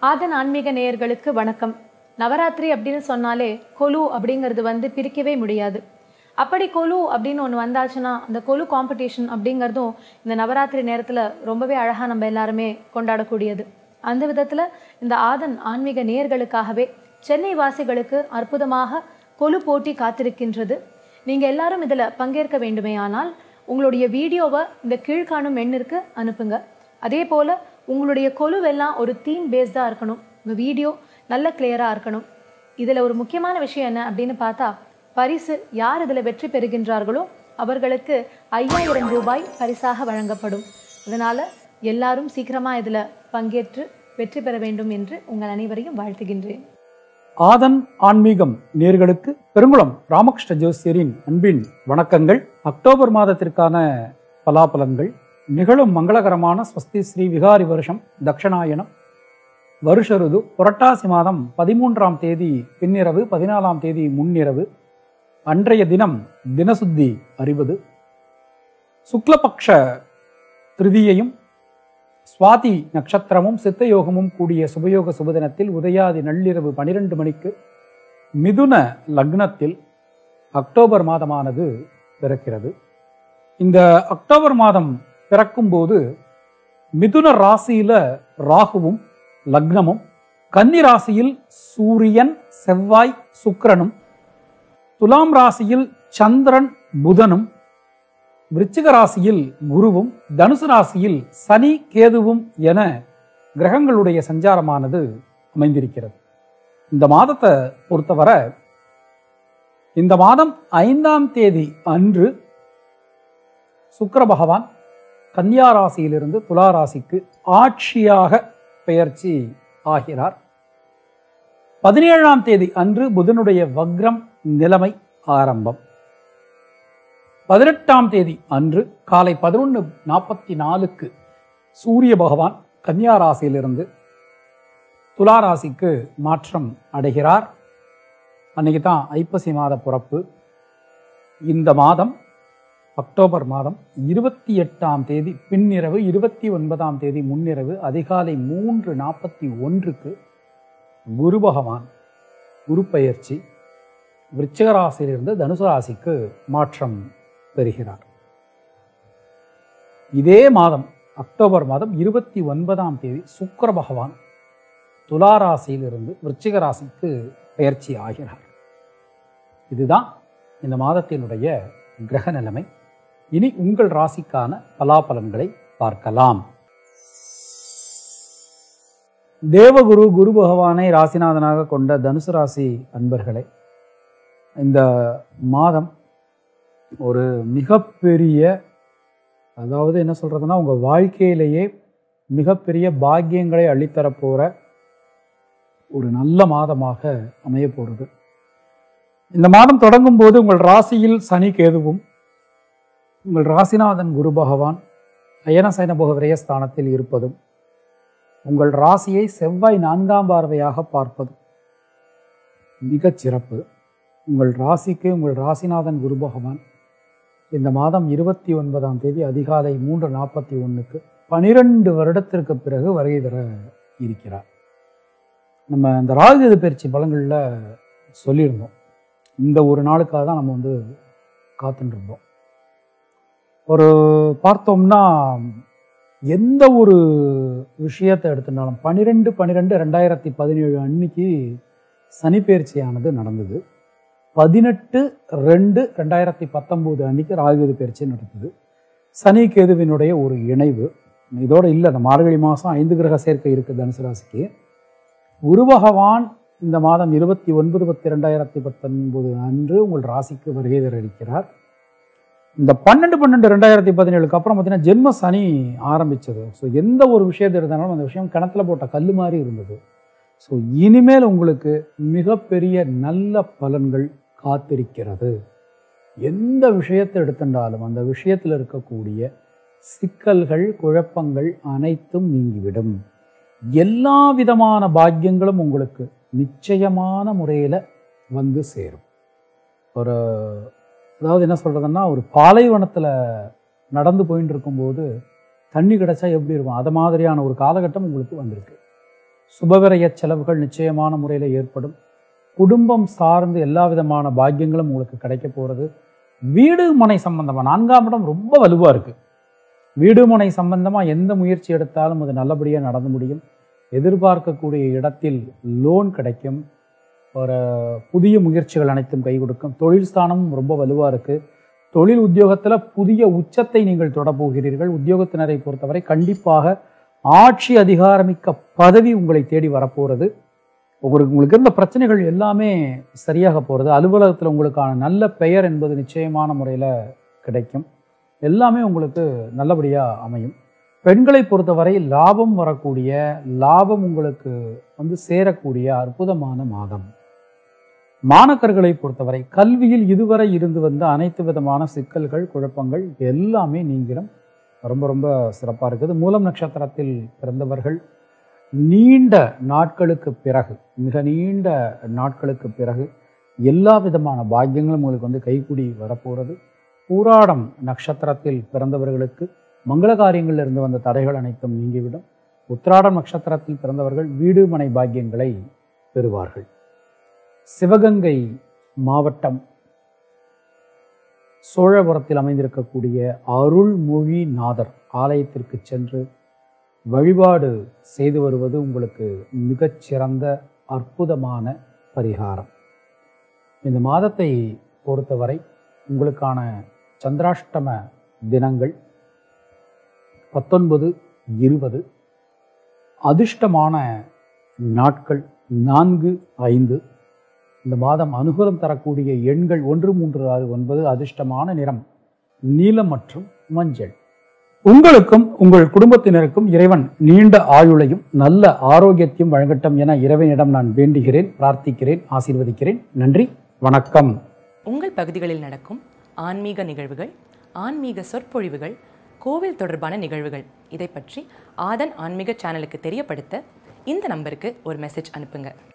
ஆதன் ஆன்மீக நேயர்களுக்கு வணக்கம் நவராத்திரி அப்படின்னு சொன்னாலே கொலு அப்படிங்கிறது வந்து பிரிக்கவே முடியாது அப்படி கொலு அப்படின்னு ஒன்று வந்தாச்சுன்னா அந்த கொலு காம்படிஷன் அப்படிங்கிறதும் இந்த நவராத்திரி நேரத்தில் ரொம்பவே அழகாக நம்ம எல்லாருமே கொண்டாடக்கூடியது அந்த விதத்தில் இந்த ஆதன் ஆன்மீக நேயர்களுக்காகவே சென்னை வாசிகளுக்கு அற்புதமாக கொலு போட்டி காத்திருக்கின்றது நீங்கள் எல்லாரும் இதில் பங்கேற்க வேண்டுமேயானால் உங்களுடைய வீடியோவை இந்த கீழ்காணும் எண்ணிற்கு அனுப்புங்க அதே போல் உங்களுடைய கொலுவெல்லாம் ஒரு தீம் பேஸ்டாக இருக்கணும் உங்கள் வீடியோ நல்ல கிளியராக இருக்கணும் இதில் ஒரு முக்கியமான விஷயம் என்ன அப்படின்னு பார்த்தா பரிசு யார் இதில் வெற்றி பெறுகின்றார்களோ அவர்களுக்கு ஐயாயிரம் ரூபாய் பரிசாக வழங்கப்படும் அதனால் எல்லாரும் சீக்கிரமாக இதில் பங்கேற்று வெற்றி பெற வேண்டும் என்று உங்கள் அனைவரையும் வாழ்த்துகின்றேன் ஆதன் ஆன்மீகம் நேர்களுக்கு பெருங்குளம் ராமகிருஷ்ண ஜோசியரின் அன்பின் வணக்கங்கள் அக்டோபர் மாதத்திற்கான பலாபலன்கள் நிகழும் மங்களகரமான ஸ்வஸ்தி ஸ்ரீ விகாரி வருஷம் தக்ஷணாயனம் வருஷ ருது புரட்டாசி மாதம் பதிமூன்றாம் தேதி பின்னிரவு பதினாலாம் தேதி முன்னிரவு அன்றைய தினம் தினசுத்தி அறிவது சுக்லபக்ஷ திருதியையும் சுவாதி நட்சத்திரமும் சித்தயோகமும் கூடிய சுபயோக சுபதினத்தில் உதயாதி நள்ளிரவு பனிரெண்டு மணிக்கு மிதுன லக்னத்தில் அக்டோபர் மாதமானது பிறக்கிறது இந்த அக்டோபர் மாதம் பிறக்கும்போது மிதுன ராசியில ராகுவும் லக்னமும் கன்னி ராசியில் சூரியன் செவ்வாய் சுக்கிரனும் துலாம் ராசியில் சந்திரன் புதனும் விருச்சிக ராசியில் குருவும் தனுசு ராசியில் சனி கேதுவும் என கிரகங்களுடைய சஞ்சாரமானது அமைந்திருக்கிறது இந்த மாதத்தை பொறுத்தவரை இந்த மாதம் ஐந்தாம் தேதி அன்று சுக்கிர பகவான் கன்னியா ராசியிலிருந்து துலா ராசிக்கு ஆட்சியாக பெயர்ச்சி ஆகிறார் பதினேழாம் தேதி அன்று புதனுடைய வக்ரம் நிலைமை ஆரம்பம் பதினெட்டாம் தேதி அன்று காலை பதினொன்று நாற்பத்தி நாலுக்கு சூரிய பகவான் கன்னியா ராசியிலிருந்து துலா ராசிக்கு மாற்றம் அடைகிறார் அன்னைக்கு தான் ஐப்பசி மாத பிறப்பு இந்த மாதம் அக்டோபர் மாதம் இருபத்தி எட்டாம் தேதி பின்னிரவு இருபத்தி ஒன்பதாம் தேதி முன்னிரவு அதிகாலை மூன்று நாற்பத்தி ஒன்றுக்கு குரு பகவான் குரு பெயர்ச்சி விருச்சிக ராசியிலிருந்து தனுசு ராசிக்கு மாற்றம் பெறுகிறார் இதே மாதம் அக்டோபர் மாதம் இருபத்தி ஒன்பதாம் தேதி சுக்கிர பகவான் துலா ராசியிலிருந்து விருச்சிக ராசிக்கு பெயர்ச்சி ஆகிறார் இதுதான் இந்த மாதத்தினுடைய கிரக நிலைமை இனி உங்கள் ராசிக்கான பலாபலன்களை பார்க்கலாம் தேவகுரு குரு பகவானை ராசிநாதனாக கொண்ட தனுசு ராசி அன்பர்களே இந்த மாதம் ஒரு மிகப்பெரிய அதாவது என்ன சொல்கிறதுனா உங்கள் வாழ்க்கையிலேயே மிகப்பெரிய பாக்கியங்களை அள்ளித்தரப்போகிற ஒரு நல்ல மாதமாக அமைய போகிறது இந்த மாதம் தொடங்கும் போது உங்கள் ராசியில் சனி கேதுவும் உங்கள் ராசிநாதன் குரு பகவான் அயன சைனபோக விரயஸ்தானத்தில் இருப்பதும் உங்கள் ராசியை செவ்வாய் நான்காம் பார்வையாக பார்ப்பதும் மிகச் சிறப்பு உங்கள் ராசிக்கு உங்கள் ராசிநாதன் குரு பகவான் இந்த மாதம் இருபத்தி ஒன்பதாம் தேதி அதிகாலை மூன்று நாற்பத்தி ஒன்றுக்கு பனிரெண்டு வருடத்திற்கு பிறகு வருகை தர இருக்கிறார் நம்ம இந்த ராகுகேது பயிற்சி பலங்களில் சொல்லியிருந்தோம் இந்த ஒரு நாளுக்காக தான் நம்ம வந்து காத்துட்டு இருந்தோம் ஒரு பார்த்தோம்னா எந்த ஒரு விஷயத்தை எடுத்துட்டாலும் பன்னிரெண்டு பன்னிரெண்டு ரெண்டாயிரத்தி பதினேழு அன்னைக்கு சனி பயிற்சியானது நடந்தது பதினெட்டு ரெண்டு ரெண்டாயிரத்தி பத்தொம்போது அன்னைக்கு ராகுகேது பயிற்சி நடந்தது சனி கேதுவினுடைய ஒரு இணைவு இதோட இல்லை அந்த மார்கழி மாதம் ஐந்து கிரக சேர்க்கை இருக்குது தனுசு ராசிக்கு குரு பகவான் இந்த மாதம் இருபத்தி ஒன்பது பத்து ரெண்டாயிரத்தி பத்தொன்பது அன்று உங்கள் ராசிக்கு வருகை தர இருக்கிறார் இந்த பன்னெண்டு பன்னெண்டு ரெண்டாயிரத்தி பதினேழுக்கு அப்புறம் பார்த்தீங்கன்னா ஜென்ம சனி ஆரம்பிச்சது ஸோ எந்த ஒரு விஷயத்தை எடுத்தாலும் அந்த விஷயம் கிணத்துல போட்ட கல் மாதிரி இருந்தது ஸோ இனிமேல் உங்களுக்கு மிகப்பெரிய நல்ல பலன்கள் காத்திருக்கிறது எந்த விஷயத்தை எடுத்துட்டாலும் அந்த விஷயத்தில் இருக்கக்கூடிய சிக்கல்கள் குழப்பங்கள் அனைத்தும் நீங்கிவிடும் எல்லா விதமான பாக்கியங்களும் உங்களுக்கு நிச்சயமான முறையில் வந்து சேரும் ஒரு அதாவது என்ன சொல்கிறதுன்னா ஒரு பாலைவனத்தில் நடந்து போயின்னு இருக்கும்போது தண்ணி கிடச்சா எப்படி இருக்கும் அது மாதிரியான ஒரு காலகட்டம் உங்களுக்கு வந்திருக்கு சுபவிரய செலவுகள் நிச்சயமான முறையில் ஏற்படும் குடும்பம் சார்ந்து எல்லா விதமான பாக்கியங்களும் உங்களுக்கு கிடைக்க போகிறது வீடு மனை சம்பந்தமாக நான்காம் இடம் ரொம்ப வலுவாக இருக்குது வீடு மனை சம்பந்தமாக எந்த முயற்சி எடுத்தாலும் அது நல்லபடியாக நடந்து முடியும் எதிர்பார்க்கக்கூடிய இடத்தில் லோன் கிடைக்கும் ஒரு புதிய முயற்சிகள் அனைத்தும் கை கொடுக்கும் தொழில் ஸ்தானமும் ரொம்ப வலுவாக இருக்குது தொழில் உத்தியோகத்தில் புதிய உச்சத்தை நீங்கள் தொடப்போகிறீர்கள் உத்தியோகத்தினரை பொறுத்தவரை கண்டிப்பாக ஆட்சி அதிகாரமிக்க பதவி உங்களை தேடி வரப்போகிறது உங்களுக்கு உங்களுக்கு இருந்த பிரச்சனைகள் எல்லாமே சரியாக போகிறது அலுவலகத்தில் உங்களுக்கான நல்ல பெயர் என்பது நிச்சயமான முறையில் கிடைக்கும் எல்லாமே உங்களுக்கு நல்லபடியாக அமையும் பெண்களை பொறுத்தவரை லாபம் வரக்கூடிய லாபம் உங்களுக்கு வந்து சேரக்கூடிய அற்புதமான மாதம் மாணக்கர்களை பொறுத்தவரை கல்வியில் இதுவரை இருந்து வந்த அனைத்து விதமான சிக்கல்கள் குழப்பங்கள் எல்லாமே நீங்கிடும் ரொம்ப ரொம்ப சிறப்பாக இருக்குது மூலம் நட்சத்திரத்தில் பிறந்தவர்கள் நீண்ட நாட்களுக்கு பிறகு மிக நீண்ட நாட்களுக்கு பிறகு எல்லா விதமான பாக்கியங்களும் உங்களுக்கு வந்து கைகூடி வரப்போகிறது பூராடம் நட்சத்திரத்தில் பிறந்தவர்களுக்கு மங்கள காரியங்களில் இருந்து வந்த தடைகள் அனைத்தும் நீங்கிவிடும் உத்திராடம் நட்சத்திரத்தில் பிறந்தவர்கள் வீடு மனை பாக்கியங்களை பெறுவார்கள் சிவகங்கை மாவட்டம் சோழபுரத்தில் அமைந்திருக்கக்கூடிய அருள்மொழி நாதர் ஆலயத்திற்கு சென்று வழிபாடு செய்து வருவது உங்களுக்கு மிகச்சிறந்த அற்புதமான பரிகாரம் இந்த மாதத்தை பொறுத்தவரை உங்களுக்கான சந்திராஷ்டம தினங்கள் பத்தொன்பது இருபது அதிர்ஷ்டமான நாட்கள் நான்கு ஐந்து இந்த மாதம் அனுகூலம் தரக்கூடிய எண்கள் ஒன்று மூன்று ஆறு ஒன்பது அதிர்ஷ்டமான நிறம் நீலம் மற்றும் மஞ்சள் உங்களுக்கும் உங்கள் குடும்பத்தினருக்கும் இறைவன் நீண்ட ஆயுளையும் நல்ல ஆரோக்கியத்தையும் வழங்கட்டும் என இறைவனிடம் நான் வேண்டுகிறேன் பிரார்த்திக்கிறேன் ஆசீர்வதிக்கிறேன் நன்றி வணக்கம் உங்கள் பகுதிகளில் நடக்கும் ஆன்மீக நிகழ்வுகள் ஆன்மீக சொற்பொழிவுகள் கோவில் தொடர்பான நிகழ்வுகள் இதை பற்றி ஆதன் ஆன்மீக சேனலுக்கு தெரியப்படுத்த இந்த நம்பருக்கு ஒரு மெசேஜ் அனுப்புங்க